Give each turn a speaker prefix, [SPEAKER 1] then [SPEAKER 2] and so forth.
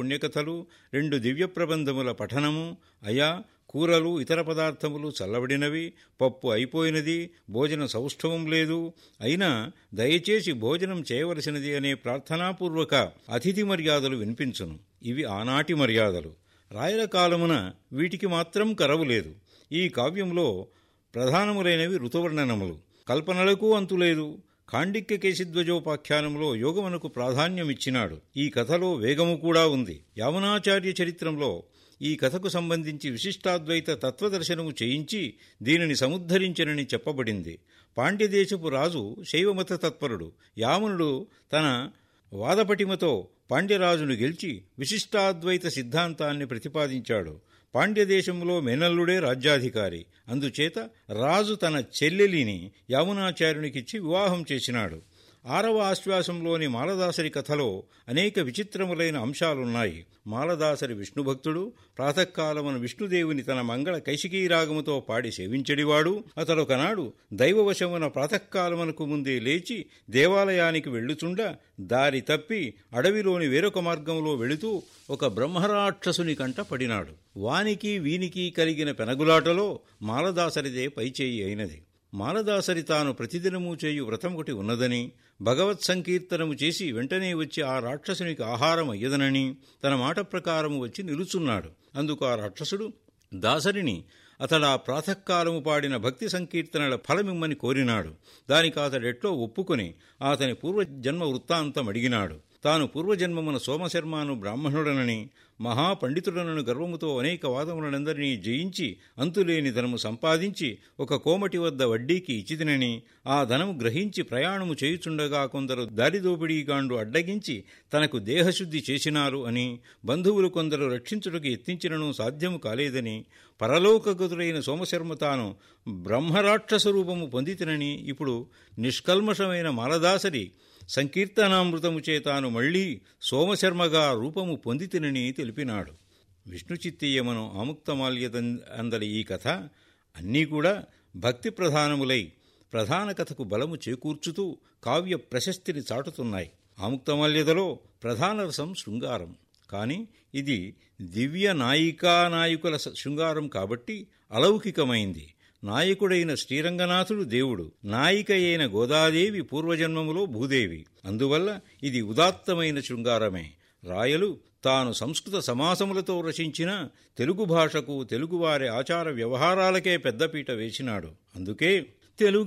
[SPEAKER 1] పుణ్యకథలు రెండు దివ్య ప్రబంధముల పఠనము అయా కూరలు ఇతర పదార్థములు చల్లబడినవి పప్పు అయిపోయినది భోజన సౌష్ఠవం లేదు అయినా దయచేసి భోజనం చేయవలసినది అనే ప్రార్థనాపూర్వక అతిథి మర్యాదలు వినిపించును ఇవి ఆనాటి మర్యాదలు రాయల కాలమున వీటికి మాత్రం కరవు లేదు ఈ కావ్యంలో ప్రధానములైనవి ఋతువర్ణనములు కల్పనలకు అంతులేదు ఖాండిక్య కేశిధ్వజోపాఖ్యానంలో యోగమునకు ప్రాధాన్యమిచ్చినాడు ఈ కథలో వేగము కూడా ఉంది యామునాచార్య చరిత్రంలో ఈ కథకు సంబంధించి విశిష్టాద్వైత తత్వదర్శనము చేయించి దీనిని సముద్ధరించనని చెప్పబడింది పాండ్యదేశపు రాజు శైవమత తత్పరుడు యామునుడు తన వాదపటిమతో పాండ్యరాజును గెలిచి విశిష్టాద్వైత సిద్ధాంతాన్ని ప్రతిపాదించాడు పాండ్యదేశంలో మేనల్లుడే రాజ్యాధికారి అందుచేత రాజు తన చెల్లెలిని యామునాచార్యునికిచ్చి వివాహం చేసినాడు ఆరవ ఆశ్వాసంలోని మాలదాసరి కథలో అనేక విచిత్రములైన అంశాలున్నాయి మాలదాసరి విష్ణుభక్తుడు ప్రాతకాలమున విష్ణుదేవుని తన మంగళ కైశికీ రాగముతో పాడి సేవించడివాడు అతడొకనాడు దైవవశమున ప్రాతకాలమునకు ముందే లేచి దేవాలయానికి వెళ్ళుచుండ దారి తప్పి అడవిలోని వేరొక మార్గంలో వెళుతూ ఒక బ్రహ్మరాక్షసుని కంట పడినాడు వానికి వీనికి కలిగిన పెనగులాటలో మాలదాసరిదే పైచేయి అయినది మాలదాసరి తాను ప్రతిదినము చేయు వ్రతమొకటి ఉన్నదని భగవత్ సంకీర్తనము చేసి వెంటనే వచ్చి ఆ రాక్షసునికి ఆహారం అయ్యదనని తన మాట ప్రకారము వచ్చి నిలుచున్నాడు అందుకు ఆ రాక్షసుడు దాసరిని అతడా ప్రాతకాలము పాడిన భక్తి సంకీర్తనల ఫలమిమ్మని కోరినాడు దానికి అతడెట్లో ఒప్పుకొని అతని పూర్వజన్మ వృత్తాంతం అడిగినాడు తాను పూర్వజన్మమున సోమశర్మను బ్రాహ్మణుడనని మహాపండితుడనను గర్వముతో అనేక వాదములనందరినీ జయించి అంతులేని ధనము సంపాదించి ఒక కోమటి వద్ద వడ్డీకి ఇచ్చితినని ఆ ధనము గ్రహించి ప్రయాణము చేయుచుండగా కొందరు దారిదోపిడీగాండు అడ్డగించి తనకు దేహశుద్ధి చేసినారు అని బంధువులు కొందరు రక్షించుటకు యత్నించినను సాధ్యము కాలేదని పరలోకగతుడైన సోమశర్మ తాను బ్రహ్మరాక్షస రూపము పొందితినని ఇప్పుడు నిష్కల్మషమైన మాలదాసరి సంకీర్తనామృతము చేతాను మళ్లీ సోమశర్మగా రూపము పొందితినని తెలిపినాడు విష్ణుచిత్తీయమను ఆముక్తమాల్యత అందలి ఈ కథ అన్నీ కూడా భక్తి ప్రధానములై ప్రధాన కథకు బలము చేకూర్చుతూ కావ్య ప్రశస్తిని చాటుతున్నాయి ఆముక్తమాల్యతలో ప్రధాన రసం శృంగారం కాని ఇది దివ్య నాయికా నాయకుల శృంగారం కాబట్టి అలౌకికమైంది నాయకుడైన శ్రీరంగనాథుడు దేవుడు నాయిక అయిన గోదాదేవి పూర్వజన్మములో భూదేవి అందువల్ల ఇది ఉదాత్తమైన శృంగారమే రాయలు తాను సంస్కృత సమాసములతో రచించిన తెలుగు భాషకు తెలుగువారి ఆచార వ్యవహారాలకే పెద్దపీట వేసినాడు అందుకే తెలుగు